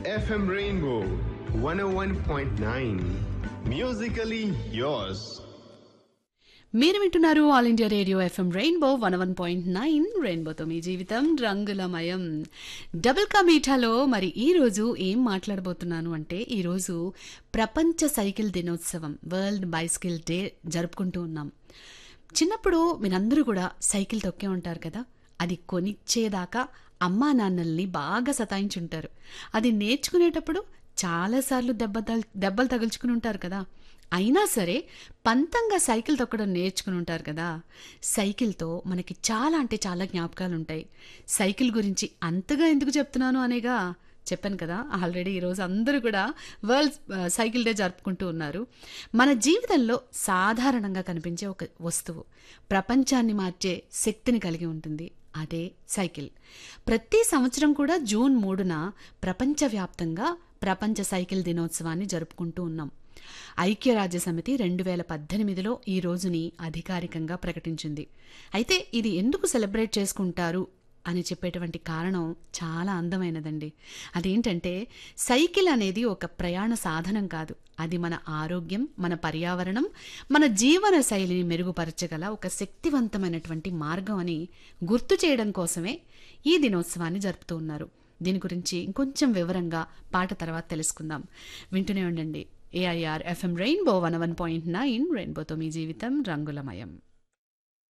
FM Rainbow 101.9. Musically yours. మీరు వింటున్నారు All India Radio FM Rainbow one one point nine రెయిన్బోతో మీ జీవితం రంగులమయం డబుల్ కా మీఠాలో మరి ఈ రోజు ఏం మాట్లాడబోతున్నాను అంటే ఈరోజు ప్రపంచ సైకిల్ దినోత్సవం వరల్డ్ బైసికిల్ డే జరుపుకుంటూ ఉన్నాం చిన్నప్పుడు మీరందరూ కూడా సైకిల్ తొక్కే ఉంటారు కదా అది కొనిచ్చేదాకా అమ్మా నాన్నల్ని బాగా సతాయించుంటారు అది నేర్చుకునేటప్పుడు చాలాసార్లు దెబ్బ తల్- దెబ్బలు తగులుచుకుని ఉంటారు కదా అయినా సరే పంతంగా సైకిల్ తొక్కడం నేర్చుకుని ఉంటారు కదా సైకిల్తో మనకి చాలా అంటే చాలా జ్ఞాపకాలు ఉంటాయి సైకిల్ గురించి అంతగా ఎందుకు చెప్తున్నాను అనేగా చెప్పాను కదా ఆల్రెడీ ఈరోజు అందరూ కూడా వరల్డ్ ఆ, సైకిల్ డే జరుపుకుంటూ ఉన్నారు మన జీవితంలో సాధారణంగా కనిపించే ఒక వస్తువు ప్రపంచాన్ని మార్చే శక్తిని కలిగి ఉంటుంది అదే సైకిల్ ప్రతి సంవత్సరం కూడా జూన్ మూడున ప్రపంచవ్యాప్తంగా ప్రపంచ సైకిల్ దినోత్సవాన్ని జరుపుకుంటూ ఉన్నాం ఐక్యరాజ్య సమితి రెండు వేల పద్దెనిమిదిలో ఈ రోజుని అధికారికంగా ప్రకటించింది అయితే ఇది ఎందుకు సెలబ్రేట్ చేసుకుంటారు అని చెప్పేటువంటి కారణం చాలా అందమైనదండి అదేంటంటే సైకిల్ అనేది ఒక ప్రయాణ సాధనం కాదు అది మన ఆరోగ్యం మన పర్యావరణం మన జీవన శైలిని మెరుగుపరచగల ఒక శక్తివంతమైనటువంటి మార్గం అని గుర్తు చేయడం కోసమే ఈ దినోత్సవాన్ని జరుపుతూ ఉన్నారు దీని గురించి ఇంకొంచెం వివరంగా పాట తర్వాత తెలుసుకుందాం వింటూనే ఉండండి AIR FM Rainbow one one point nine రెయిన్బోతో మీ జీవితం రంగులమయం